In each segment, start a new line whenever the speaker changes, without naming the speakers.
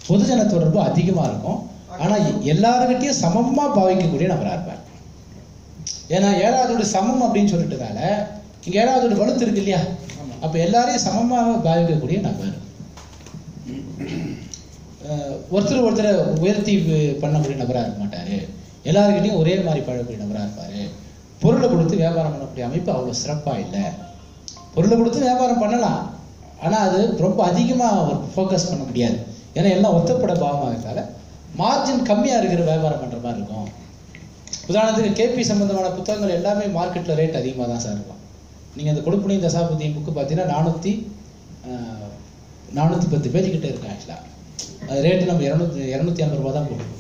பொதுஜன தொடர்பு அதிகமாக இருக்கும் ஆனால் எல்லாருக்கிட்டையும் சமமாக பாவிக்கக்கூடிய நபராக இருப்பார் ஏன்னா ஏழாவதோட சமம் அப்படின்னு சொல்லிட்டதால இங்கே ஏழாவதோட வலுத்து இருக்கு இல்லையா அப்போ எல்லாரையும் சமமாக பாவிக்கக்கூடிய நபர் அஹ் ஒருத்தர் ஒருத்தரை உயர்த்தி வு- பண்ணக்கூடிய நபராக இருக்க மாட்டாரு எல்லாருக்கிட்டையும் ஒரே மாதிரி பழகக்கூடிய நபராக இருப்பாரு பொருளை கொடுத்து வியாபாரம் பண்ணக்கூடிய அமைப்பு அவ்வளோ சிறப்பாக இல்லை பொருளை கொடுத்து வியாபாரம் பண்ணலாம் ஆனால் அது ரொம்ப அதிகமாக அவர் ஃபோக்கஸ் பண்ண முடியாது ஏன்னா எல்லாம் ஒத்தப்பட பாவமாக இருக்கிறதால மார்ஜின் கம்மியாக இருக்கிற வியாபாரம் பண்ணுற மாதிரி இருக்கும் உதாரணத்துக்கு கேபி சம்பந்தமான புத்தகங்கள் எல்லாமே மார்க்கெட்டில் ரேட் அதிகமாக தான் சார் இருக்கும் நீங்கள் அந்த கொடுப்புனி தசாபதியின் புக்கு பார்த்தீங்கன்னா நானூற்றி நானூற்றி பத்து பேஜ் கிட்ட இருக்கு ஆக்சுவலாக அது ரேட்டு நம்ம இரநூத்தி இரநூத்தி ஐம்பது ரூபா தான் போட்டுருக்கோம்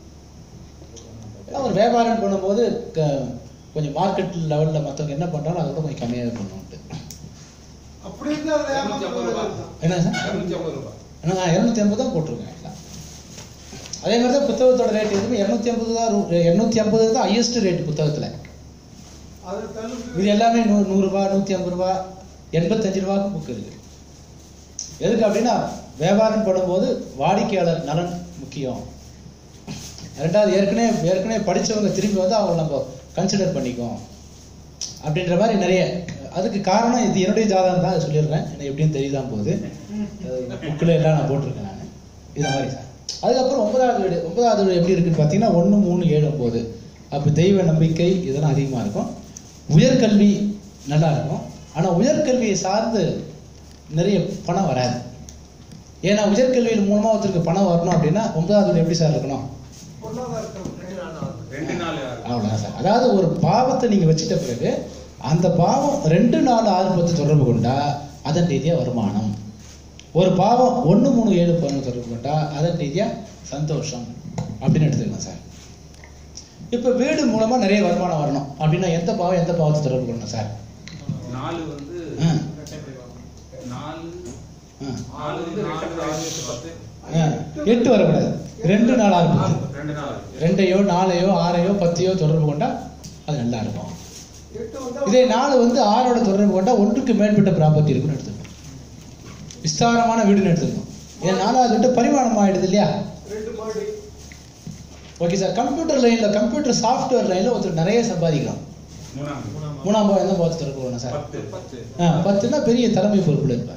அவர் வியாபாரம் பண்ணும்போது க- கொஞ்சம் மார்க்கெட் லெவலில் மற்றவங்க என்ன பண்ணுறாலும் அதை விட கொஞ்சம் கம்மியாக பண்ணுவோன்ட்டு
அப்படி இருந்தா அது
இருநூத்தி ஐம்பது ரூபாய்.
ஏமாத்துறது
என்ன சார்
இரநூத்தி ஐம்பது ரூபாய்
நான் இரநூத்தி ஐம்பது தான் போட்டிருக்கேன் ஆக்சுவலாக அதே மாதிரி தான் புத்தகத்தோட ரேட் எதுவுமே இரநூத்தி ஐம்பது தான் இரநூத்தி ஐம்பது தான் ஹையஸ்ட் ரேட் புத்தகத்தில்
அது தள்ளுபடி
இது எல்லாமே நூ நூறுரூவா நூற்றி ஐம்பது ரூபா எண்பத்தஞ்சு ரூபாய்க்கு புக் இருக்கு எதுக்கு அப்படின்னா வியாபாரம் பண்ணும்போது வாடிக்கையாளர் நலன் முக்கியம் ரெண்டாவது ஏற்கனவே ஏற்கனவே படிச்சவங்க திரும்பி வந்து அவங்க நம்ம கன்சிடர் பண்ணிக்குவோம் அப்படின்ற மாதிரி நிறைய அதுக்கு காரணம் இது என்னுடைய ஜாதகம் தான் அதை சொல்லிடுறேன் எனக்கு எப்படின்னு தெரியுதான் போகுது புக்கில் எல்லாம் நான் போட்டிருக்கேன் நான் இது மாதிரி சார் அதுக்கப்புறம் ஒன்பதாவது வீடு ஒன்பதாவது வீடு எப்படி இருக்குன்னு பார்த்தீங்கன்னா ஒன்று மூணு ஏழு ஒம்பது அப்போ தெய்வ நம்பிக்கை இதெல்லாம் அதிகமாக இருக்கும் உயர்கல்வி நல்லா இருக்கும் ஆனால் உயர்கல்வியை சார்ந்து நிறைய பணம் வராது ஏன்னா உயர்கல்வியின் மூலமாக ஒருத்தருக்கு பணம் வரணும் அப்படின்னா ஒன்பதாவது வீடு எப்படி சார் இருக்கணும்
பொருளாதார
ரெண்டு நாள்
அவ்வளோதான் சார் அதாவது ஒரு பாவத்தை நீங்கள் வச்சிட்ட பிறகு அந்த பாவம் ரெண்டு நாலு ஆறு பத்து தொடர்பு கொண்டா அதன் ரீதியாக வருமானம் ஒரு பாவம் ஒன்று மூணு ஏழு பதினொன்று தொடர்பு கொண்டா அதன் ரீதியாக சந்தோஷம் அப்படின்னு எடுத்துக்கலாம் சார் இப்போ வீடு மூலமாக நிறைய வருமானம் வரணும் அப்படின்னா எந்த பாவம் எந்த பாவத்தை தொடர்பு கொள்ளணும் சார்
நாலு வந்து
ஆ
நாலு
ஆ
நாலு வந்து நாலு ஆறு எட்டு பத்து
ஆ, எட்டு வரக்கூடாது ரெண்டு நாலு ஆறு பத்து
ரெண்டு நாள்
ரெண்டையோ நாலையோ ஆறையோ பத்தையோ தொடர்பு கொண்டா அது நல்லா இருக்கும்
எட்டு வந்தா
இதே நாலு வந்து ஆறோட தொடர்பு கொண்டா ஒன்றுக்கு மேற்பட்ட ப்ராப்பர்ட்டி இருக்குன்னு எடுத்துக்கணும் விஸ்தாரமான வீடுன்னு எடுத்துக்கணும் ஏன் நாலாவது விட்டு பரிமாணம் ஆயிடுது இல்லையா
ரெண்டு மாடி
ஓகே சார் கம்ப்யூட்டர் லைன்ல கம்ப்யூட்டர் சாஃப்ட்வேர் லைன்ல ஒருத்தர் நிறைய சம்பாதிக்கலாம்
மூணாம்
மூணாம் பாவம் எந்த பாவத்தை தொடர்பு கொள்ளணும் சார்
பத்து பத்து
ஆ பத்துனா பெரிய தலைமை பொறுப்புல இருப்பார்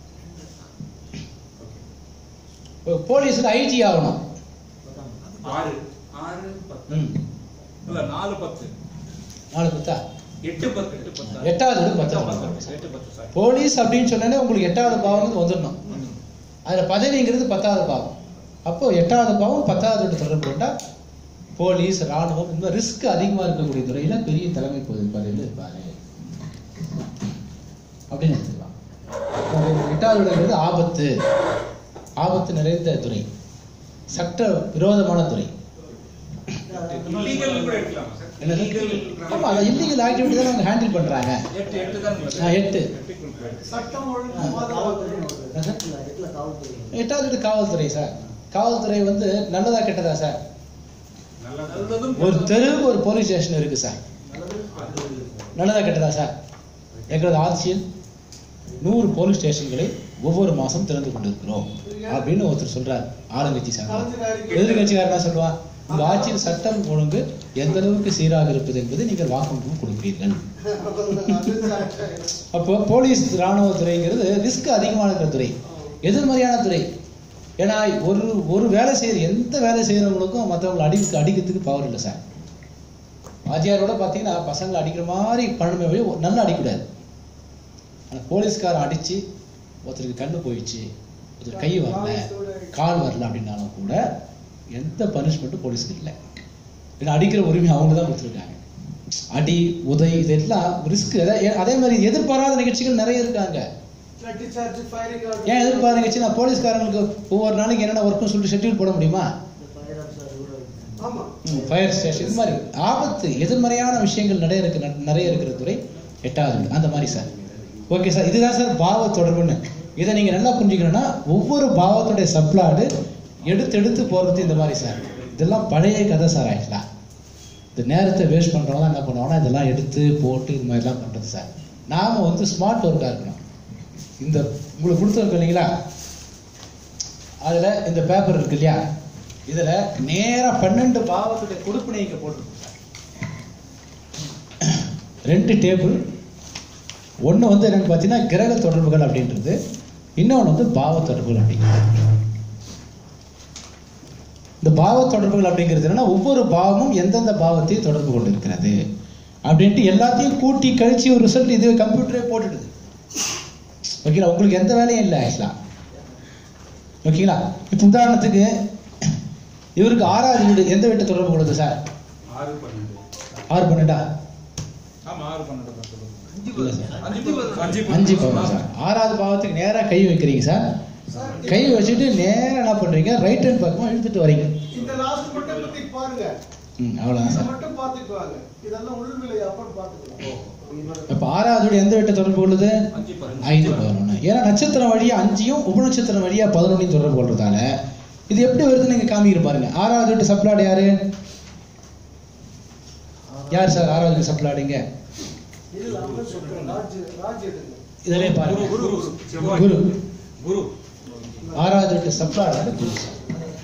போலீஸ்ல ஐஜி ஆகணும்
ஆறு ஆறு பத்து
ம்
இல்ல நாலு பத்து
நாலு பத்தா
எட்டு பத்து எட்டு பத்து
எட்டாவது வீடு பத்து
எட்டு பத்து சார்
போலீஸ் அப்படின்னு சொன்னாலே உங்களுக்கு எட்டாவது பாவம் வந்துடணும் அதுல பதவிங்கிறது பத்தாவது பாவம் அப்போ எட்டாவது பாவம் பத்தாவது வீட்டு தொடர்பு கொண்டா போலீஸ் ராணுவம் இந்த ரிஸ்க் அதிகமா இருக்கக்கூடிய துறையில பெரிய தலைமை பொது பதவியில் இருப்பாரு அப்படின்னு எடுத்துக்கலாம் அப்போ எட்டாவது வீடுங்கிறது ஆபத்து ஆபத்து நிறைந்த துறை சட்ட விரோதமான துறை
இல்லீகல் கூட எடுக்கலாமா சார்
என்னது
Illegal
ஆமா அதை இல்லீகல் ஆக்டிவிட்டி தான் அவங்க ஹேண்டில் பண்றாங்க
எட்டு எட்டு தான்
ஆ, எட்டு
சட்டம் ஒழுங்கு பாதுகாப்பு
என்ன சார்? எட்டாவது வீடு காவல்துறை சார் காவல்துறை வந்து நல்லதா கெட்டதா சார்
நல்லதும்
ஒரு தெருவுக்கு ஒரு போலீஸ் ஸ்டேஷன் இருக்கு சார் நல்லதா கெட்டதா சார் எங்களது ஆட்சியில் நூறு போலீஸ் ஸ்டேஷன்களை ஒவ்வொரு மாசம் திறந்து கொண்டிருக்கிறோம் அப்படின்னு ஒருத்தர் சொல்றார் ஆளுங்கட்சி சார் எதிர்கட்சிக்காரர் என்ன சொல்லுவான் உங்க ஆட்சியில் சட்டம் ஒழுங்கு எந்த அளவுக்கு சீராக இருப்பது என்பதை நீங்கள் வாக்குமூலம் கொடுக்கிறீர்கள் அப்போ போலீஸ் ராணுவத்துறைங்கிறது ரிஸ்க் அதிகமான இருக்கிற துறை எதிர்மறையான துறை ஏன்னா ஒரு ஒரு வேலை செய்யற எந்த வேலை செய்யறவங்களுக்கும் மற்றவங்களை அடி அடிக்கிறதுக்கு பவர் இல்லை சார் வாத்தியாரோட பார்த்தீங்கன்னா பசங்களை அடிக்கிற மாதிரி பண்ணணுமே வழி நல்லா அடிக்கக்கூடாது ஆனால் போலீஸ்காரன் அடிச்சு ஒருத்தருக்கு கண்ணு போயிடுச்சு ஒருத்தர் கை வரல கால் வரல அப்படின்னாலும் கூட எந்த பனிஷ்மெண்ட்டும் போலீஸுக்கு இல்லை ஏன்னா அடிக்கிற உரிமை அவங்க தான் கொடுத்துருக்காங்க அடி உதை இதெல்லாம் ரிஸ்க் அதே மாதிரி எதிர்பாராத நிகழ்ச்சிகள் நிறைய இருக்காங்க
லட்டி சார்ஜ் ஃபயரிங்
ஏன் எதிர்பாராத நிகழ்ச்சி நான் போலீஸ்காரங்களுக்கு ஒவ்வொரு நாளைக்கு என்னென்ன ஒர்க்கும் சொல்லிட்டு ஷெட்யூல் போட முடியுமா
ஆமா
ஃபயர் ஸ்டேஷன் இது மாதிரி ஆபத்து எதிர்மறையான விஷயங்கள் நிறைய இருக்கு நிறைய இருக்கிற துறை எட்டாவது வீடு. அந்த மாதிரி சார் ஓகே சார் இதுதான் சார் பாவ தொடர்புன்னு இதை நீங்க நல்லா புரிஞ்சுக்கணும்னா ஒவ்வொரு பாவத்துடைய சப்ளாடு எடுத்து எடுத்து போறது இந்த மாதிரி சார் இதெல்லாம் பழைய கதை சார் ஆக்சுவலா இந்த நேரத்தை வேஸ்ட் பண்றவங்க என்ன பண்ணுவாங்கன்னா இதெல்லாம் எடுத்து போட்டு இது மாதிரிலாம் பண்றது சார் நாம வந்து ஸ்மார்ட் ஒர்க்கா இருக்கணும் இந்த உங்களுக்கு கொடுத்துருக்கோம் இல்லைங்களா அதுல இந்த பேப்பர் இருக்கு இல்லையா இதுல நேரா பன்னெண்டு பாவத்துடைய கொடுப்பினை இங்க போட்டிருக்கு சார். ரெண்டு டேபிள் ஒண்ணு வந்து என்னன்னு பார்த்தீங்கன்னா கிரக தொடர்புகள் அப்படின்றது இன்னொன்று வந்து பாவ தொடர்புகள் அப்படிங்கிறது இந்த பாவ தொடர்புகள் அப்படிங்கிறது என்னன்னா ஒவ்வொரு பாவமும் எந்தெந்த பாவத்தை தொடர்பு கொண்டு இருக்கிறது அப்படின்ட்டு எல்லாத்தையும் கூட்டி கழிச்சு ஒரு ரிசல்ட் இது கம்ப்யூட்டரே போட்டுடுது ஓகேங்களா உங்களுக்கு எந்த வேலையும் இல்லை ஆக்சுவலா ஓகேங்களா இப்போ உதாரணத்துக்கு இவருக்கு ஆறாவது வீடு எந்த வீட்டை தொடர்பு கொள்ளுது சார்
ஆறு பன்னெண்டு
ஆறு பன்னெண்டா
ஆமா ஆறு பன்னெண்டு தான் சொல்லுங்க
இல்ல சார்
அஞ்சு பத்து- அஞ்சு
அஞ்சு
பத்து.
பவன் சார் ஆறாவது பாவத்துக்கு நேரா கை வைக்கிறீங்க சார் கை வச்சுட்டு நேரா என்ன பண்றீங்க ரைட் ஹேண்ட் பக்கமா இழுத்துட்டு வரீங்க
இந்த லாஸ்ட் மட்டும் பத்தி பாருங்க
ம் அவ்வளோதான்
இதை
சார்
மட்டும் பார்த்துக்குவாங்க இதெல்லாம் உள்விலை அப்புறம் பார்த்துக்கலாம்
இப்போ ஆறாவது வீடு எந்த வீட்டை தொடர்பு கொள்ளுது
அஞ்சு பதினொன்று.
ஐந்து பதினொன்று ஏன்னா நட்சத்திரம் வழியா அஞ்சையும் உபநட்சத்திரம் வழியா பதினொன்னையும் தொடர்பு கொள்றதால இது எப்படி வருதுன்னு நீங்க காமிக்கிற பாருங்க ஆறாவது வீட்டு சப்ளாடு யாரு யார் சார் ஆறாவது வீட்டு சப்ளாடுங்க
இல்ல அவன் சொல்றேன் ராஜ் ராஜ் எடுங்க
இதிலே
குரு
பாருங்க
குரு குரு செவ்வாய்.
குரு
குரு
ஆறாவது வீட்டு சப்ளாடு வந்து குரு சார்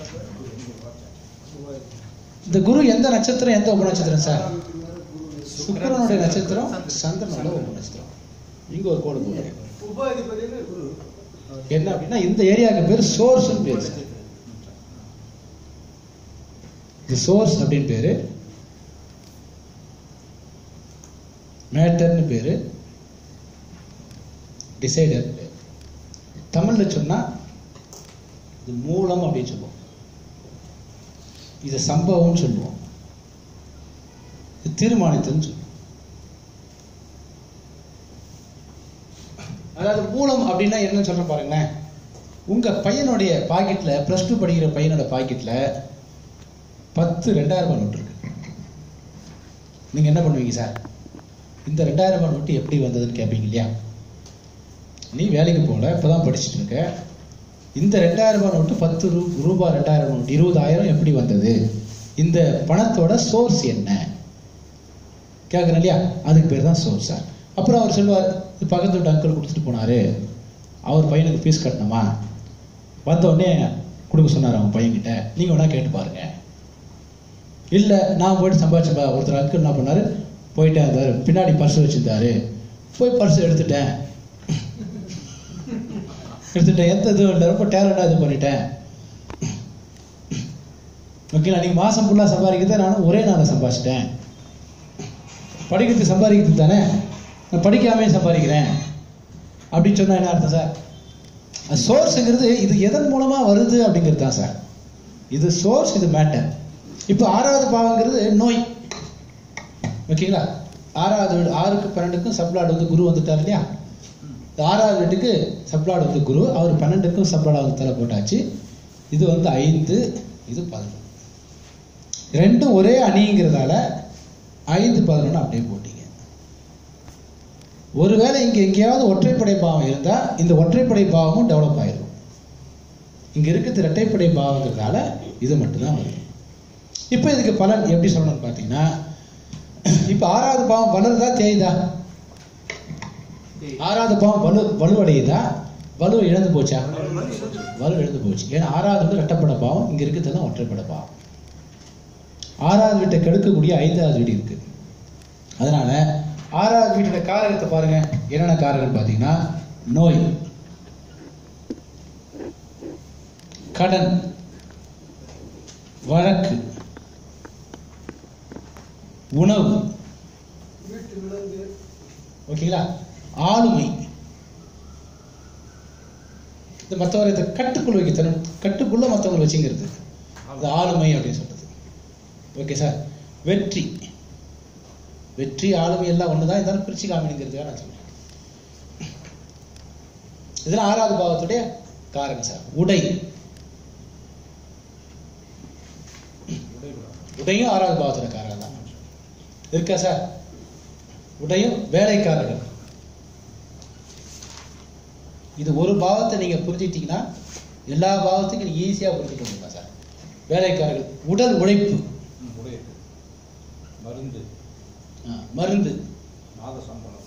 இந்த குரு எந்த நட்சத்திரம் எந்த உபநட்சத்திரம் சார் சுக்கிரனுடைய நட்சத்திரம் சந்திரனோட உபநட்சத்திரம் இங்க ஒரு கோடு போடுங்க
உப அதிபதினு குரு
என்ன அப்படின்னா இந்த ஏரியாவுக்கு பேர் சோர்ஸ்னு பேர் சார் இது சோர்ஸ் அப்படின்னு பேரு மேட்டர்னு பேரு டிசைடர் பேரு தமிழ்ல சொன்னா இது மூலம் அப்படின்னு சொல்லுவோம் இது சம்பவம்னு சொல்லுவோம் இது தீர்மானித்தல்னு சொல்லுவோம் அதாவது மூலம் அப்படின்னா என்னன்னு சொல்ற பாருங்களேன் உங்க பையனுடைய பாக்கெட்ல பிளஸ் டூ படிக்கிற பையனோட பாக்கெட்ல பத்து ரெண்டாயிரம் ரூபாய் நோட்டு இருக்கு நீங்க என்ன பண்ணுவீங்க சார் இந்த ரெண்டாயிரம் ரூபாய் நோட்டு எப்படி வந்ததுன்னு கேட்பீங்க இல்லையா நீ வேலைக்கு போகல இப்பதான் படிச்சுட்டு இருக்க இந்த ரெண்டாயிரம் ரூபாய் நோட்டு பத்து ரூ ரூபாய் ரெண்டாயிரம் நோட்டு இருபதாயிரம் எப்படி வந்தது இந்த பணத்தோட சோர்ஸ் என்ன கேட்குறேன் இல்லையா அதுக்கு பேர் தான் சோர்ஸ் சார் அப்புறம் அவர் சொல்லுவார் இது பக்கத்து வீட்டு அங்கிள் கொடுத்துட்டு போனாரு அவர் பையனுக்கு ஃபீஸ் கட்டணுமா வந்த உடனே கொடுக்க சொன்னார் அவங்க பையன்கிட்ட நீங்கள் வேணா கேட்டு பாருங்க இல்லை நான் போயிட்டு சம்பாதிச்சப்பா ஒருத்தர் அங்கிள் என்ன பண்ணாரு போயிட்டே இருந்தார் பின்னாடி பர்ஸ் வச்சிருந்தாரு போய் பர்ஸ் எடுத்துட்டேன் எடுத்துட்டேன் எந்த இதுவும் இல்லை ரொம்ப டேலண்டாக இது பண்ணிட்டேன் ஓகேங்களா நீங்கள் மாதம் ஃபுல்லாக சம்பாதிக்கிறத நானும் ஒரே நாளில் சம்பாதிச்சிட்டேன் படிக்கிறது சம்பாதிக்கிறது தானே நான் படிக்காமே சம்பாதிக்கிறேன் அப்படின்னு சொன்னா என்ன அர்த்தம் சார் சோர்ஸுங்கிறது இது எதன் மூலமா வருது அப்படிங்கிறது தான் சார் இது சோர்ஸ் இது மேட்டர் இப்போ ஆறாவது பாவங்கிறது நோய் ஓகேங்களா ஆறாவது வீடு ஆறுக்கு பன்னெண்டுக்கும் சப்ளாட் வந்து குரு வந்துட்டார் இல்லையா இந்த ஆறாவது வீட்டுக்கு சப்ளாட் வந்து குரு அவர் பன்னெண்டுக்கும் சப்ளாட் வந்து தலை போட்டாச்சு இது வந்து ஐந்து இது பதினொன்று ரெண்டும் ஒரே அணிங்கிறதால ஐந்து பதினொன்று அப்படியே போட்டீங்க ஒருவேளை இங்க எங்கேயாவது ஒற்றைப்படை பாவம் இருந்தா இந்த ஒற்றைப்படை பாவமும் டெவலப் ஆயிரும் இங்க இருக்கிறது இரட்டைப்படை பாவங்கிறதால இது மட்டும்தான் வரும் இப்போ இதுக்கு பலன் எப்படி சொல்லணும்னு பார்த்தீங்கன்னா இப்போ ஆறாவது பாவம் வலுதா தேயுதா ஆறாவது பாவம் வலு வலுவடையுதா வலு இழந்து போச்சா வலு இழந்து போச்சு ஏன்னா ஆறாவது வந்து ரெட்டப்பட பாவம் இங்க இருக்கிறது ஒற்றைப்பட பாவம் ஆறாவது வீட்டை கெடுக்கக்கூடிய ஐந்தாவது வீடு இருக்கு அதனால ஆறாவது வீட்டோட காரகத்தை பாருங்க என்னென்ன காரகம் பார்த்தீங்கன்னா நோய் கடன் வழக்கு உணவு
வீட்டு விலங்கு
ஓகேங்களா ஆளுமை இந்த மற்றவரை இதை கட்டுக்குள் வைக்க தரும் கட்டுக்குள்ள மற்றவங்களை வச்சுங்கிறது அது ஆளுமை அப்படின்னு சொல்றது ஓகே சார் வெற்றி வெற்றி ஆளுமை எல்லாம் ஒண்ணுதான் இருந்தாலும் பிரிச்சு காமிங்கிறதுக்காக நான் சொல்றேன் இதெல்லாம் ஆறாவது பாவத்துடைய காரகம் சார் உடை உடையும் ஆறாவது பாவத்தோட காரகம் தான் இருக்கா சார் உடையும் வேலைக்காரர்கள் இது ஒரு பாவத்தை நீங்க புரிஞ்சுக்கிட்டீங்கன்னா எல்லா பாவத்துக்கும் நீங்க ஈஸியா புரிஞ்சுக்க முடியுமா சார் வேலைக்காரர்கள் உடல் உழைப்பு
ம், உடைய மருந்து
ஆ, மருந்து
மாத சம்பளம்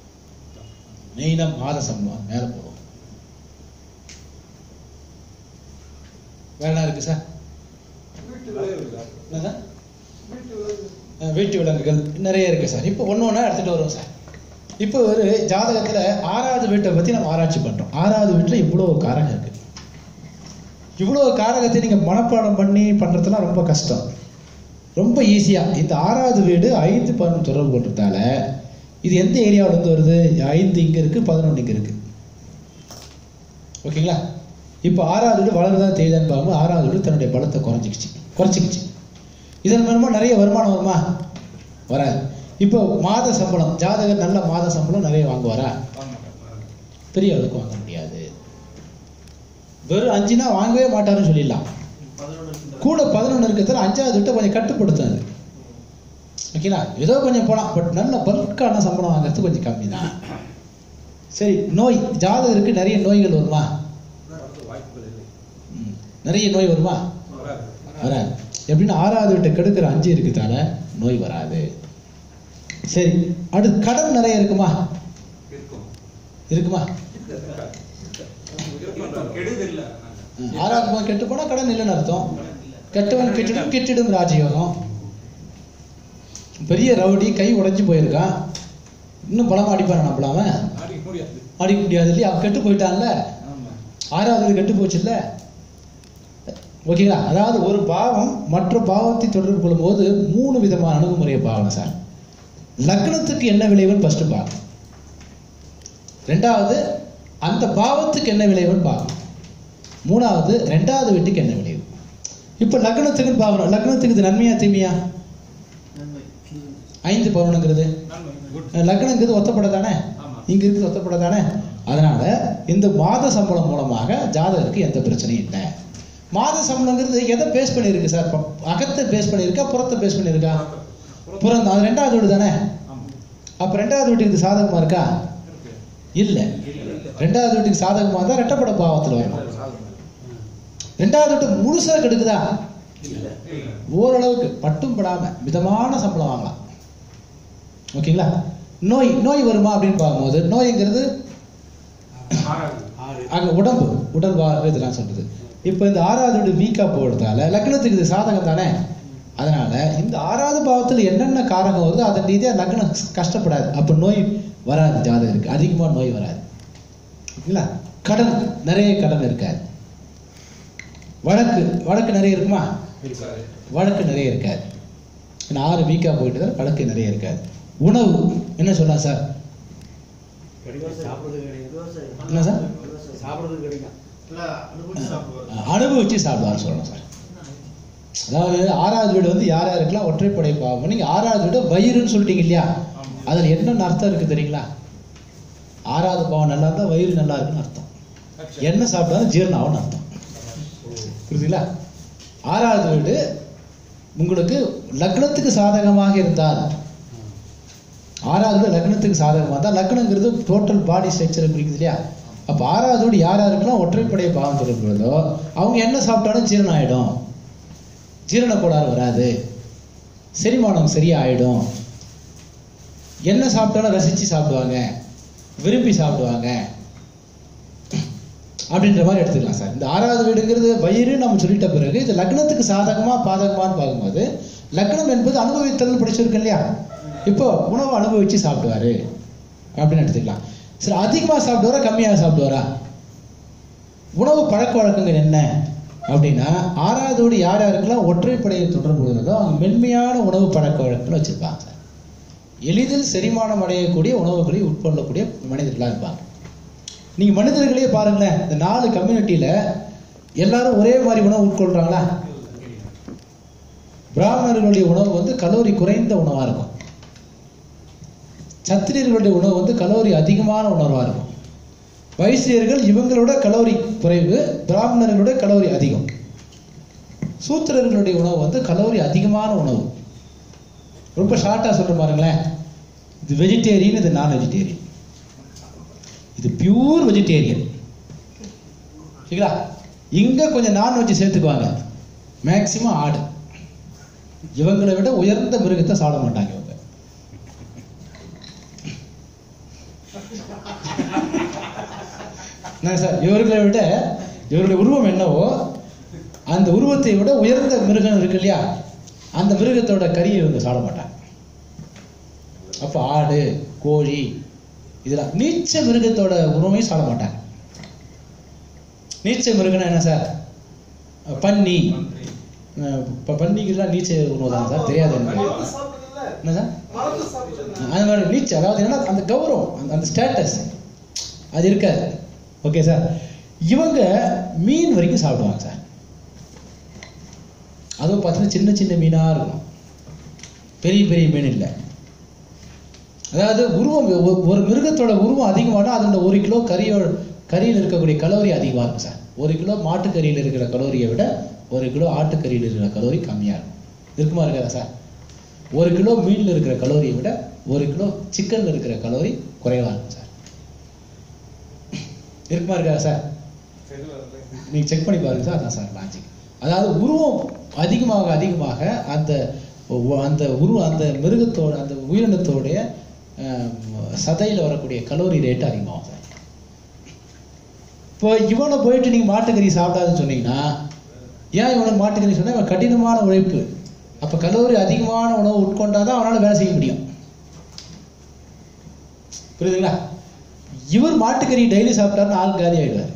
மெயினா மாத சம்பளம் மேல போடும் வேற என்ன இருக்கு சார்
வீட்டு
நிறைய
விலங்கு.
இருக்கு சார்.
என்ன சார்
வீட்டு விலங்கு.
அஹ் வீட்டு விலங்குகள் நிறைய இருக்கு சார் இப்போ ஒன்று ஒன்றா எடுத்துட்டு வருவோம் சார் இப்போ ஒரு ஜாதகத்துல ஆறாவது வீட்டை பத்தி நம்ம ஆராய்ச்சி பண்றோம் ஆறாவது வீட்டுல இவ்வளோ காரகம் இருக்கு இவ்வளோ காரகத்தை நீங்க மனப்பாடம் பண்ணி பண்றதுலாம் ரொம்ப கஷ்டம் ரொம்ப ஈஸியா இந்த ஆறாவது வீடு ஐந்து பதினொன்று தொடர்பு கொண்டதால இது எந்த ஏரியாவுல இருந்து வருது ஐந்து இங்க இருக்கு பதினொன்று இங்க இருக்கு ஓகேங்களா இப்போ ஆறாவது வீடு வளருதா தேய்தான்னு பார்க்கும்போது ஆறாவது வீடு தன்னுடைய பலத்தை குறைஞ்சிக்கிச்சு குறைச்சிக்கிச்சு இதன் மூலமா நிறைய வருமானம் வருமா வராது இப்போ மாத சம்பளம் ஜாதகர் நல்ல மாத சம்பளம் நிறைய வாங்குவாரா
வாங்க மாட்டேன்.
பெரிய அளவுக்கு வாங்க முடியாது வெறும் அஞ்சுனா வாங்கவே மாட்டாருன்னு சொல்லிடலாம் கூட பதினொன்று இருக்கிறதுல அஞ்சாவது விட்டு கொஞ்சம் கட்டுப்படுத்தும் அது ஓகேங்களா ஏதோ கொஞ்சம் போலாம் பட் நல்ல பல்கான சம்பளம் வாங்குறது கொஞ்சம் கம்மி தான் சரி நோய் ஜாதகருக்கு நிறைய நோய்கள் வருமா
வரது வாய்ப்புகள் இல்லை
ம். நிறைய நோய் வருமா
வராது
வராது எப்படின்னா ஆறாவது வீட்டை கெடுக்கிற அஞ்சு இருக்குதால நோய் வராது சரி அடுத்து கடன் நிறைய இருக்குமா
இருக்கும்
இருக்குமா
இருக்கும் கெடுதல் இல்லை
ம். ஆறாவது போய் கெட்டு போனா கடன் இல்லைன்னு அர்த்தம் கெட்டவன் கெட்டிடும் கெட்டிடும் ராஜயோகம் பெரிய ரவுடி கை உடைஞ்சு போயிருக்கான் இன்னும் பலமா அடிப்பான நம்மளாம
அடிக்க முடியாது
அடிக்க முடியாது இல்லையா அவன் கெட்டு போயிட்டான்ல
ஆமா
ஆறாவது வீடு கெட்டு போச்சுல்ல ஓகேங்களா அதாவது ஒரு பாவம் மற்ற பாவத்தை தொடர்பு கொள்ளும்போது மூணு விதமான அணுகுமுறையை பார்க்கணும் சார் லக்னத்துக்கு என்ன விளைவுன்னு ஃபர்ஸ்ட் பார்க்கணும் ரெண்டாவது அந்த பாவத்துக்கு என்ன விளைவுன்னு பார்க்கணும் மூணாவது ரெண்டாவது வீட்டுக்கு என்ன விளைவு இப்போ லக்னத்துக்குன்னு பார்க்கணும் லக்னத்துக்கு இது நன்மையா தீமையா ஐந்து பவனுங்கிறது
நன்மை குட்
லக்னங்கிறது ஒத்தப்பட தானே
ஆமா.
இங்க இருக்குது ஒத்தப்பட தானே அதனால இந்த மாத சம்பளம் மூலமாக ஜாதகருக்கு எந்த பிரச்சனையும் இல்லை மாத சம்பளங்கிறது எதை பேஸ் பண்ணியிருக்கு சார் இப்ப அகத்தை பேஸ் பண்ணியிருக்கா புறத்தை பேஸ் பண்ணியிருக்கா புறம் அது ரெண்டாவது வீடு தானே
ஆமா
அப்ப ரெண்டாவது வீட்டுக்கு இது சாதகமா இருக்கா
இருக்கு
இல்ல ரெண்டாவது வீட்டுக்கு சாதகமா இருந்தா ரெட்டப்பட பாவத்துல வரணும்
சாதகம்
ரெண்டாவது வீட்டு முழுசா கெடுக்குதா
இல்லை
ஓரளவுக்கு பட்டும் படாம மிதமான சம்பளம் வாங்கலாம் ஓகேங்களா நோய் நோய் வருமா அப்படின்னு பார்க்கும்போது நோய்ங்கிறது
ஆறாவது
அங்க உடம்பு உடல் வா இதெல்லாம் சொல்றது இப்போ இந்த ஆறாவது வீடு வீக்கா போடுறதால லக்னத்துக்கு இது சாதகம் தானே அதனால இந்த ஆறாவது பாவத்துல என்னென்ன காரகம் வருதோ அதன் ரீதியா லக்னம் கஷ்டப்படாது அப்ப நோய் வராது ஜாதகருக்கு அதிகமா நோய் வராது ஓகேங்களா கடன் நிறைய கடன் இருக்காது வழக்கு வழக்கு நிறைய இருக்குமா
இருக்காது
வழக்கு நிறைய இருக்காது ஏன்னா ஆறு வீக்கா போயிட்டு தான் வழக்கு நிறைய இருக்காது உணவு என்ன சொல்லலாம் சார்
சாப்பிடுறது கிடையாது
என்ன சார்
சாப்பிடுறது கிடைக்கும்
அனுபவிச்சு சாப்பிடுவார் சொல்லணும் சார் அதாவது ஆறாவது வீடு வந்து யார் யாருக்கெல்லாம் ஒற்றைப்படை பாவம் நீங்க ஆறாவது வீடு வயிறுன்னு சொல்லிட்டீங்க இல்லையா அதுல என்னென்ன அர்த்தம் இருக்கு தெரியுங்களா ஆறாவது பாவம் நல்லா இருந்தா வயிறு நல்லா இருக்குன்னு அர்த்தம் என்ன சாப்பிட்டாலும் ஜீரணம் ஆகும்னு அர்த்தம் புரியுதுங்களா ஆறாவது வீடு உங்களுக்கு லக்னத்துக்கு சாதகமாக இருந்தால் ஆறாவது வீடு லக்னத்துக்கு சாதகமாக இருந்தால் லக்னங்கிறது டோட்டல் பாடி ஸ்ட்ரக்சரை குறிக்குது இல்லையா அப்போ ஆறாவது வீடு யார் யாருக்கெல்லாம் ஒற்றைப்படை பாவம் தொடர்புறதோ அவங்க என்ன சாப்பிட்டாலும் ஜீரணம் ஆயிடும் ஜீரண கோளாறு வராது செரிமானம் சரியாயிடும் என்ன சாப்பிட்டாலும் ரசிச்சு சாப்பிடுவாங்க விரும்பி சாப்பிடுவாங்க அப்படின்ற மாதிரி எடுத்துக்கலாம் சார் இந்த ஆறாவது வீடுங்கிறது வயிறு நம்ம சொல்லிட்ட பிறகு இது லக்னத்துக்கு சாதகமா பாதகமான்னு பார்க்கும்போது லக்னம் என்பது அனுபவித்தல் படிச்சிருக்கேன் இல்லையா இப்போ உணவு அனுபவிச்சு சாப்பிடுவாரு அப்படின்னு எடுத்துக்கலாம் சரி அதிகமா சாப்பிடுவாரா கம்மியாக சாப்பிடுவாரா உணவு பழக்க வழக்கங்கள் என்ன அப்படின்னா ஆறாவது வீடு யார் யாருக்கெல்லாம் ஒற்றைப்படையை தொடர்பு உள்ளதோ அவங்க மென்மையான உணவு பழக்க வழக்கங்கள் வச்சிருப்பாங்க சார் எளிதில் செரிமானம் அடையக்கூடிய உணவுகளை உட்கொள்ளக்கூடிய மனிதர்களாக இருப்பாங்க நீங்க மனிதர்களே பாருங்களேன் இந்த நாலு கம்யூனிட்டியில எல்லாரும் ஒரே மாதிரி உணவு உட்கொள்றாங்களா பிராமணர்களுடைய உணவு வந்து கலோரி குறைந்த உணவா இருக்கும் சத்திரியர்களுடைய உணவு வந்து கலோரி அதிகமான உணவா இருக்கும் வைசியர்கள் இவங்களோட கலோரி குறைவு பிராமணர்களோட கலோரி அதிகம் சூத்திரர்களுடைய உணவு வந்து கலோரி அதிகமான உணவு ரொம்ப ஷார்ட்டா சொல்ற பாருங்களேன் இது வெஜிடேரியன் இது நான் வெஜிடேரியன் இது பியூர் வெஜிடேரியன் சரிங்களா இங்க கொஞ்சம் நான்வெஜ் சேர்த்துக்குவாங்க மேக்சிமம் ஆடு இவங்களை விட உயர்ந்த மிருகத்தை சாப்பிட மாட்டாங்க இவங்க என்ன சார் இவர்களை விட இவருடைய உருவம் என்னவோ அந்த உருவத்தை விட உயர்ந்த மிருகம் இருக்கு இல்லையா அந்த மிருகத்தோட கறியை இவங்க சாப்பிட மாட்டாங்க அப்ப ஆடு கோழி இதெல்லாம் நீச்ச மிருகத்தோட உணவையும் சாப்பிட மாட்டாங்க நீச்ச மிருகம்னா என்ன சார் பன்னி அஹ் ப- பன்னிக்கெல்லாம் நீச்ச உணவு தான் சார் தெரியாது எனக்கு
மரத்தை சாப்பிடுதுல்ல?
என்ன சார்
மரத்தை சாப்பிடுதுல்ல?
அந்த மாதிரி நீச்ச அதாவது என்னன்னா அந்த கௌரவம் அந்த- அந்த ஸ்டேட்டஸ் அது இருக்காது ஓகே சார் இவங்க மீன் வரைக்கும் சாப்பிடுவாங்க சார் அதுவும் பார்த்தீங்கன்னா சின்ன சின்ன மீனா இருக்கும் பெரிய பெரிய மீன் இல்லை அதாவது உருவம் ஒ- ஒரு மிருகத்தோட உருவம் அதிகமானா அதோட ஒரு கிலோ கறியோட கறியில் இருக்கக்கூடிய கலோரி அதிகமாக இருக்கும் சார் ஒரு கிலோ மாட்டுக்கறியில் இருக்கிற கலோரியை விட ஒரு கிலோ ஆட்டுக்கறியில் இருக்கிற கலோரி கம்மியாக இருக்கும் இருக்குமா இருக்காதா சார் ஒரு கிலோ மீனில் இருக்கிற கலோரியை விட ஒரு கிலோ சிக்கனில் இருக்கிற கலோரி குறைவாக இருக்கும் சார் இருக்குமா இருக்காதா சார் நீங்க செக் பண்ணி பாருங்க சார் அதான் சார் லாஜிக் அதாவது உருவம் அதிகமாக அதிகமாக அந்த ஒ- அந்த உருவம் அந்த மிருகத்தோட அந்த உயிரினத்தோடைய ஆம், சதையில வரக்கூடிய கலோரி ரேட் அதிகமாகும் சார் இப்போ இவனை போயிட்டு நீங்க மாட்டுக்கறி சாப்பிடாதுன்னு சொன்னீங்கன்னா ஏன் இவனுக்கு மாட்டுக்கறி சொன்னா இவன் கடினமான உழைப்பு அப்ப கலோரி அதிகமான உணவு உட்கொண்டாதான் அவனால வேலை செய்ய முடியும் புரியுதுங்களா இவர் மாட்டுக்கறி டெய்லி சாப்பிட்டாருன்னா ஆள் காலி ஆயிடுவார்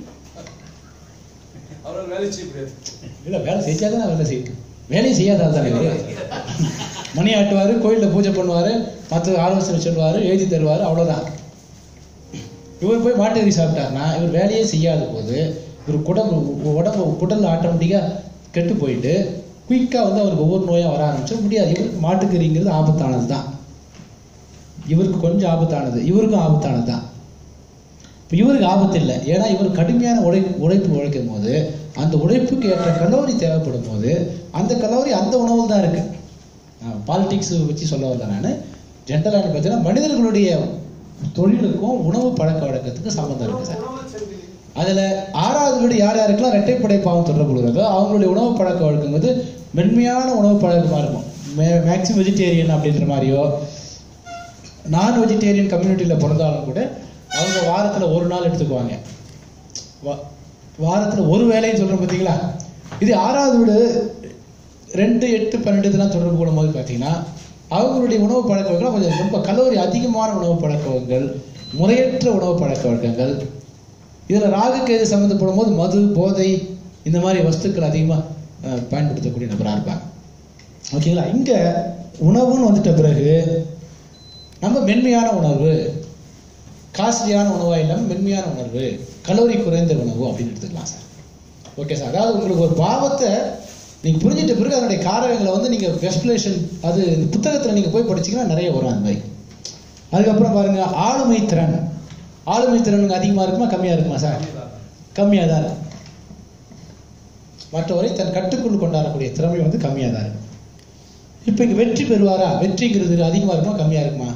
அவரால் வேலை செய்ய முடியாது
இல்ல வேலை செஞ்சாதான் நான் வேலை செய்யும் வேலையை செய்யாத ஆள் தானே இவரு மணி ஆட்டுவாரு கோயில்ல பூஜை பண்ணுவாரு மற்ற ஆலோசனை சொல்லுவாரு எழுதி தருவாரு அவ்வளவுதான் இவர் போய் மாட்டுக்கறி சாப்பிட்டாருன்னா இவர் வேலையே செய்யாத போது இவர் குடம்பு உடம்பு குடல் ஆட்டோமேட்டிக்கா கெட்டு போயிட்டு குயிக்கா வந்து அவருக்கு ஒவ்வொரு நோயா வர ஆரம்பிச்சு முடியாது இவருக்கு மாட்டுக்கறிங்கிறது ஆபத்தானது தான் இவருக்கு கொஞ்சம் ஆபத்தானது இவருக்கும் ஆபத்தானது தான் இப்போ இவருக்கு ஆபத்து இல்லை ஏன்னா இவர் கடுமையான உழை உழைப்பு உழைக்கும் போது அந்த உழைப்புக்கு ஏற்ற கலோரி தேவைப்படும் போது அந்த கலோரி அந்த உணவில் தான் இருக்கு பாலிடிக்ஸ் வச்சு சொல்ல வரல நான் ஜென்ரலாக பார்த்தீங்கன்னா மனிதர்களுடைய தொழிலுக்கும் உணவு பழக்க வழக்கத்துக்கும் சம்மந்தம் இருக்கு சார்
உணவு சங்கிலி.
அதுல ஆறாவது வீடு யார் யாருக்கெல்லாம் இரட்டைப்படை பாவம் தொடர்புகிறதோ அவங்களுடைய உணவு பழக்க வழக்கம் வந்து மென்மையான உணவு பழக்கமா இருக்கும் மேக்ஸிமம் வெஜிடேரியன் அப்படின்ற மாதிரியோ நான் வெஜிடேரியன் கம்யூனிட்டியில் பிறந்தாலும் கூட அவங்க வாரத்துல ஒரு நாள் எடுத்துக்குவாங்க வா- வாரத்துல ஒரு வேலைன்னு சொல்றோம் பார்த்தீங்களா இது ஆறாவது வீடு ரெண்டு எட்டு பன்னெண்டு இதெல்லாம் தொடர்பு கொள்ளும்போது பார்த்தீங்கன்னா அவங்களுடைய உணவு பழக்க வழக்கம் கொஞ்சம் ரொம்ப கலோரி அதிகமான உணவு பழக்க வழக்கங்கள் முறையற்ற உணவு பழக்க வழக்கங்கள் இதுல ராகு கேது சம்மந்தப்படும் போது மது போதை இந்த மாதிரி வஸ்துக்கள் அதிகமா அஹ், பயன்படுத்தக்கூடிய நபரா இருப்பாங்க ஓகேங்களா இங்க உணவுன்னு வந்துட்ட பிறகு நம்ம மென்மையான உணவு காஸ்ட்லியான உணவா இல்லாம மென்மையான உணவு கலோரி குறைந்த உணவு அப்படின்னு எடுத்துக்கலாம் சார் ஓகே சார் அதாவது உங்களுக்கு ஒரு பாவத்தை நீங்க புரிஞ்சிட்ட பிறகு அதனுடைய காரகங்களை வந்து நீங்க எக்ஸ்பிளேஷன் அது இந்த புத்தகத்துல நீங்க போய் படிச்சீங்கன்னா நிறைய வரும் அந்த மாதிரி அதுக்கப்புறம் பாருங்க ஆளுமை திறன் ஆளுமை திறன் அதிகமா இருக்குமா கம்மியா இருக்குமா சார் கம்மியா தான் இருக்கும் மற்றவரை தன் கட்டுக்குள் கொண்டாடக்கூடிய திறமை வந்து கம்மியா தான் இருக்கும் இப்ப இங்க வெற்றி பெறுவாரா வெற்றிங்கிறது அதிகமா இருக்குமா கம்மியா இருக்குமா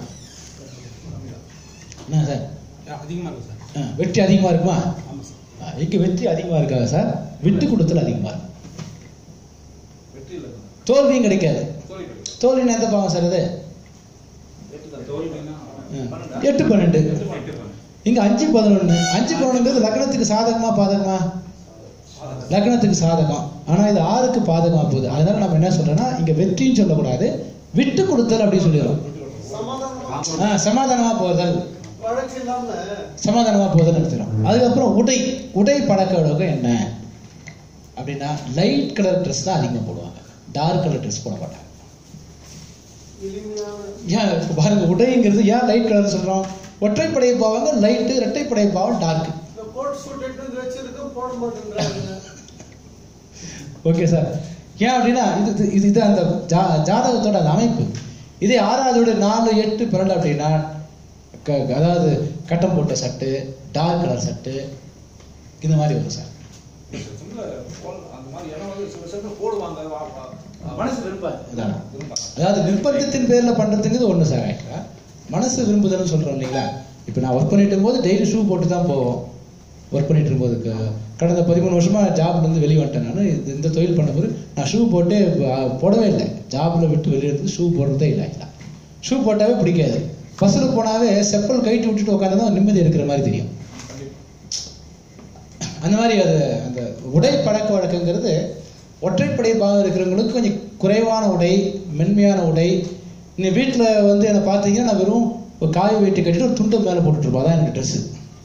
என்ன சார்
அதிகமா இருக்கு சார்
ஆ, வெற்றி அதிகமா இருக்குமா
ஆமா சார்
ஆ, இங்க வெற்றி அதிகமா இருக்காது சார் விட்டு கொடுத்தல் அதிகமா இருக்கும்
வெற்றி இல்லை
தோல்வியும் கிடைக்காது
தோல்வி கிடையாது
தோல்வின்னு எந்த பாவம் சார் அது
தோல்வின்னா
ஆ, எட்டு பன்னெண்டு
எட்டு பாயிண்ட்
இங்க அஞ்சு பதினொன்னு அஞ்சு பதினொன்றுங்கிறது லக்னத்துக்கு சாதகமா பாதகமா லக்னத்துக்கு சாதகம் ஆனா இது ஆறுக்கு பாதகமா போகுது அதனால நம்ம என்ன சொல்றோம்னா இங்க வெற்றின்னு சொல்லக்கூடாது விட்டு கொடுத்தல் அப்படின்னு சொல்லிடுறோம்
சமாதானமா
ஆ, சமாதானமா போதல்
வழக்கு இல்லாம
சமாதானமா போதல் எடுத்துரும் அதுக்கப்புறம் உடை உடை பழக்க வழக்கம் என்ன அப்படின்னா லைட் கலர் ட்ரெஸ் தான் அதிகமாக போடுவாங்க டார்க் கலர் ட்ரெஸ் போட மாட்டாங்க
எளிமையான
ஏன் இப்ப பாருங்க உடைங்கிறது ஏன் லைட் கலர் சொல்றோம் ஒற்றைப்படை பாவங்க லைட்டு இரட்டைப்படை பாவம் டார்க்
இந்த கோட் சூட் எடுத்து வந்து வச்சிருக்கோம் போட மாட்டேங்கிறாங்க
ஓகே சார் ஏன் அப்படின்னா இது இது- இது இது அந்த ஜா ஜாதகத்தோட அந்த அமைப்பு இதே ஆறாவதோட நாலு எட்டு பன்னெண்டு அப்படின்னா க- க- அதாவது கட்டம் போட்ட சட்டு டார்க் கலர் சட்டு இந்த மாதிரி வரும் சார்
சில போல் அந்த மாதிரி இடம் வந்து சில சமயம் போடுவாங்க வா- வா- மனசு விரும்பாது
அதான்.
விரும்பாது
அதாவது நிர்பந்தத்தின் பேர்ல பண்றதுங்கிறது ஒண்ணு சார் ஆக்சுவலா மனசு விரும்புதல்னு சொல்றோம் இல்லைங்களா இப்போ நான் ஒர்க் பண்ணிட்டு இருக்கும்போது டெய்லி ஷூ போட்டு தான் போவோம் ஒர்க் பண்ணிட்டு இருக்கும்போது க- கடந்த பதிமூணு வருஷமா ஜாப்ல இருந்து வெளியே வந்துட்டேன் நான் இந்த- இந்த தொழில் பண்ணும்போது நான் ஷூ போட்டு அஹ், போடவே இல்லை ஜாப்ல விட்டு வெளியே இருந்து ஷூ போடுறதே இல்லை ஆக்சுவலா ஷூ போட்டாவே பிடிக்காது பஸ்ஸில் போனாவே செப்பல் கைட்டு விட்டுட்டு உட்காந்து தான் நிம்மதி எடுக்கிற மாதிரி தெரியும் அந்த மாதிரி அது அந்த உடை பழக்க வழக்கங்கிறது ஒற்றைப்படை பாகம் இருக்கிறவங்களுக்கு கொஞ்சம் குறைவான உடை மென்மையான உடை நீ வீட்டில் வந்து என்னை பார்த்தீங்கன்னா நான் வெறும் ஒரு காய வெட்டி கட்டிட்டு ஒரு துண்டு மேலே போட்டுருப்போம் அதான் எனக்கு ட்ரெஸ்ஸு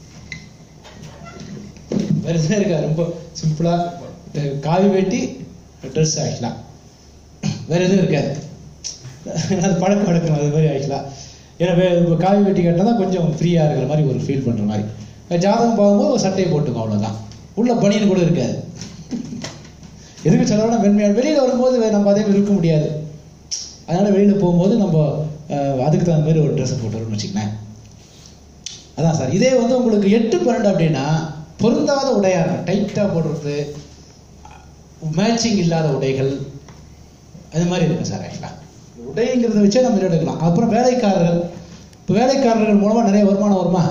வேறு எதுவும் இருக்கா ரொம்ப சிம்பிளாக காவி வெட்டி ட்ரெஸ் ஆகிக்கலாம் வேறு எதுவும் இருக்காது அது பழக்க வழக்கம் அது மாதிரி ஆகிக்கலாம் ஏன்னா வே இப்போ காவி வெட்டி கட்டினா தான் கொஞ்சம் ஃப்ரீயாக இருக்கிற மாதிரி ஒரு ஃபீல் பண்ணுற மாதிரி ஜாதகம் பார்க்கும்போது ஒரு சட்டையை போட்டுக்கோ அவ்வளோதான் உள்ள பனியன் கூட இருக்காது எதுக்கு சொல்லணும்னா மென்மையான வெளியில் வரும்போது வே- நம்ம அதே மாதிரி இருக்க முடியாது அதனால வெளியில் போகும்போது நம்ம அஹ், அதுக்கு தகுந்த மாதிரி ஒரு ட்ரெஸ்ஸை போட்டுருன்னு வச்சுக்கங்களேன் அதான் சார் இதே வந்து உங்களுக்கு எட்டு பன்னெண்டு அப்படின்னா பொருந்தாத உடையா இருக்கும் டைட்டாக போடுறது மேட்சிங் இல்லாத உடைகள் அது மாதிரி இருக்கும் சார் ஆக்சுவலாக உடைங்கிறத வச்சே நம்ம எடுக்கலாம் அப்புறம் வேலைக்காரர்கள் இப்போ வேலைக்காரர்கள் மூலமாக நிறைய வருமானம் வருமா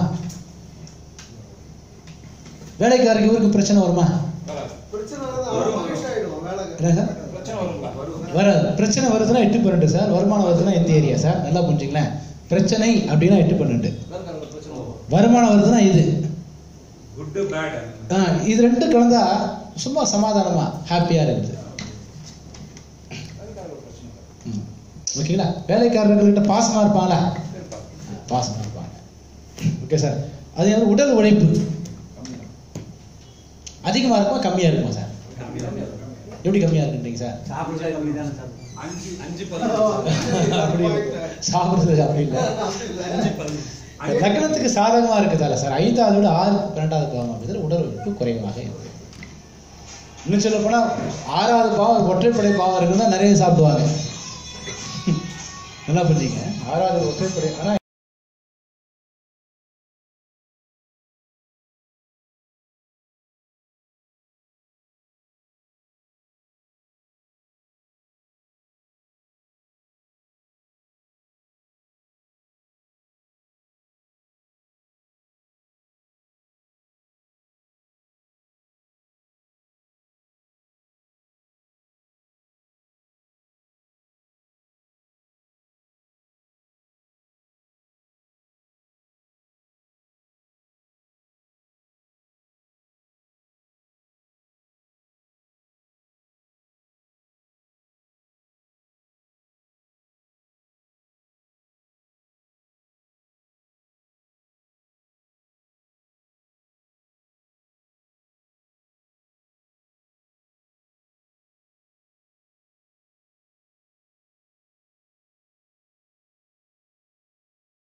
வேலைக்காரருக்கு இவருக்கு பிரச்சனை வருமா
வராது.
பிரச்சனை வராது, அவன் மனுஷன் ஆயிடுவான், வேலை
என்ன சார்?
பிரச்சனை வருங்களா
வராது பிரச்சனை வருதுன்னா எட்டு பன்னெண்டு சார் வருமானம் வருதுன்னா எந்த ஏரியா சார் நல்லா புரிஞ்சுங்களேன் பிரச்சனை அப்படின்னா எட்டு பன்னெண்டு
வேலைக்காரங்க பிரச்சனை வரும்
வருமானம் வருதுன்னா இது
குட் பேட்
ஆ, இது ரெண்டும் கலந்தா சும்மா சமாதானமா ஹாப்பியா இருக்குது
வேலைக்காரங்க பிரச்சனை இல்லை.
ம். ஓகேங்களா வேலைக்காரர்கள்கிட்ட பாசமா இருப்பாங்களா
இருப்பாங்க.
பாசமா இருப்பாங்க ஓகே சார் அது வந்து உடல் உழைப்பு
கம்மிதான்.
அதிகமா இருக்குமா கம்மியா இருக்குமா சார்
கம்மியா இருக்கும்.
எப்படி கம்மியா இருக்குன்றீங்க சார்
சாப்பிடுறதே கம்மி தானே சார்
அஞ்சு அஞ்சு
அப்படி சாப்பிடுறது அப்படி இல்லை லக்னத்துக்கு சாதகமா இருக்குதால சார் ஐந்தாவது விட ஆறு பன்னெண்டாவது பாவம் அப்படிங்கிறது உடல் உழைப்பு குறைவாக இருக்கு இன்னும் சொல்ல போனா ஆறாவது பாவம் ஒற்றைப்படை பாவம் இருக்குன்னா நிறைய சாப்பிடுவாங்க நல்லா புரிஞ்சுங்க ஆறாவது ஒற்றைப்படை ஆனா